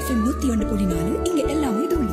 FM நூத்தி ஒன்று புள்ளி நாலு இங்க எல்லாமே தூளி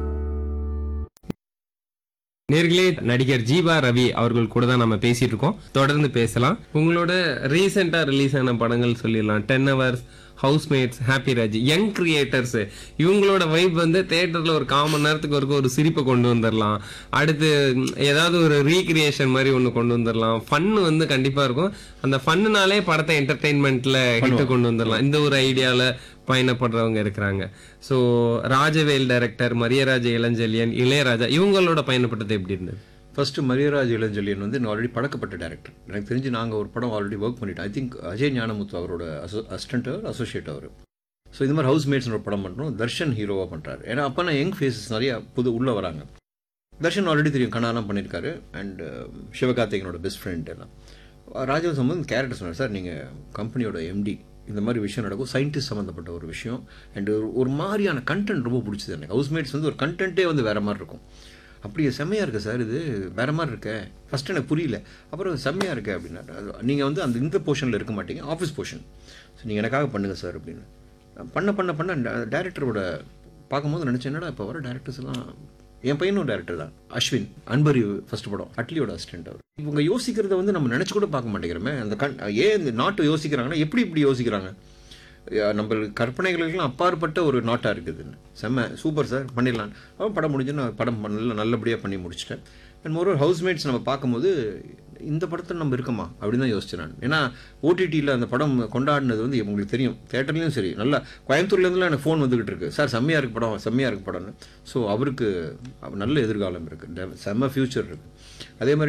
நேர்களே நடிகர் ஜீவா ரவி அவர்கள் கூட தான் நம்ம பேசிட்டு இருக்கோம் தொடர்ந்து பேசலாம் உங்களோட ரீசெண்டா ரிலீஸ் ஆன படங்கள் சொல்லிடலாம் ten hours housemates happy Raj young creators இவங்களோட வைப் வந்து தேட்டர்ல ஒரு கால் மணி நேரத்துக்கு ஒரு ஒரு சிரிப்பை கொண்டு வந்துடலாம் அடுத்து ம், ஏதாவது ஒரு ரீக்ரியேஷன் மாதிரி ஒன்று கொண்டு வந்துடலாம் ஃபன் வந்து கண்டிப்பா இருக்கும் அந்த ஃபன்னுனாலே படத்தை என்டர்டெயின்மெண்ட்ல ஹிட் கொண்டு வந்துடலாம் இந்த ஒரு ஐடியால பயணப்படுறவங்க இருக்கிறாங்க ஸோ ராஜவேல் டைரக்டர் மரியராஜ இளஞ்செழியன் இளையராஜா இவங்களோட பயணப்பட்டது எப்படி இருந்தது ஃபர்ஸ்ட் மரியராஜ் இளஞ்செழியன் வந்து ஆல்ரெடி பழக்கப்பட்ட டேரக்டர் எனக்கு தெரிஞ்சு நாங்கள் ஒரு படம் ஆல்ரெடி ஒர்க் பண்ணிட்டோம் ஐ திங்க் அஜய் ஞானமுத்து அவரோட அசிஸ்டன்ட் அவர் அசோசியேட் அவர் ஸோ இது மாதிரி ஹவுஸ் மேட்ஸ்னு ஒரு படம் பண்ணுறோம் தர்ஷன் ஹீரோவாக பண்ணுறாரு ஏன்னா அப்போ நான் யங் ஃபேஸஸ் நிறைய புது உள்ளே வராங்க தர்ஷன் ஆல்ரெடி தெரியும் கண்ணாலாம் பண்ணியிருக்காரு அண்ட் சிவகார்த்திகனோட பெஸ்ட் ஃப்ரெண்ட் எல்லாம் ராஜவன் சம்பந்தம் கேரக்டர் சொன்னார் சார் நீங்கள் கம்பெனியோட எம்டி இந்த மாதிரி விஷயம் நடக்கும் சயின்டிஸ்ட் சம்மந்தப்பட்ட ஒரு விஷயம் அண்ட் ஒரு ஒரு மாதிரியான கண்டென்ட் ரொம்ப பிடிச்சது எனக்கு ஹவுஸ்மேட்ஸ் வந்து ஒரு கண்டென்ட்டே வந்து வேறு மாதிரி இருக்கும் அப்படியே செம்மையாக இருக்குது சார் இது வேறு மாதிரி இருக்கே ஃபஸ்ட்டு எனக்கு புரியல அப்புறம் செம்மையாக இருக்கே அப்படின்னாரு நீங்கள் வந்து அந்த இந்த போர்ஷனில் இருக்க மாட்டீங்க ஆஃபீஸ் போர்ஷன் ஸோ நீங்கள் எனக்காக பண்ணுங்கள் சார் அப்படின்னு பண்ண பண்ண பண்ண டேரக்டரோட பார்க்கும்போது நினச்சேன் என்னடா இப்போ வர டேரக்டர்ஸ் எல்லாம் என் பையனும் டேரக்டர் தான் அஸ்வின் அன்பரி ஃபர்ஸ்ட் படம் அட்லியோட அசிஸ்டன்ட் அவர் இவங்க யோசிக்கிறத வந்து நம்ம நினச்சி கூட பார்க்க மாட்டேங்கிறோமே அந்த கண் ஏன் இந்த நாட்டை யோசிக்கிறாங்கன்னா எப்படி இப்படி யோசிக்கிறாங்க யா- நம்ம கற்பனைகளுக்கெல்லாம் அப்பாற்பட்ட ஒரு நாட்டாக இருக்குதுன்னு செம்ம சூப்பர் சார் பண்ணிடலாம் அவன் படம் முடிஞ்சு நான் படம் நல்ல நல்லபடியாக பண்ணி முடிச்சிட்டேன் அண்ட் மோர் ஹவுஸ்மேட்ஸ் நம்ம பார்க்கும்போது இந்த படத்தில் நம்ம இருக்கமா அப்படின்னு தான் யோசிச்சேன் நான் ஏன்னா ஓடிடியில் அந்த படம் கொண்டாடினது வந்து உங்களுக்கு தெரியும் தேட்டர்லேயும் சரி நல்லா கோயம்புத்தூர்லேருந்துலாம் எனக்கு ஃபோன் வந்துகிட்டு இருக்கு சார் செம்மையாக இருக்கு படம் செம்மையாக இருக்கு படம்னு ஸோ அவருக்கு நல்ல எதிர்காலம் இருக்குது செம்ம ஃப்யூச்சர் இருக்குது அதே மாதிரி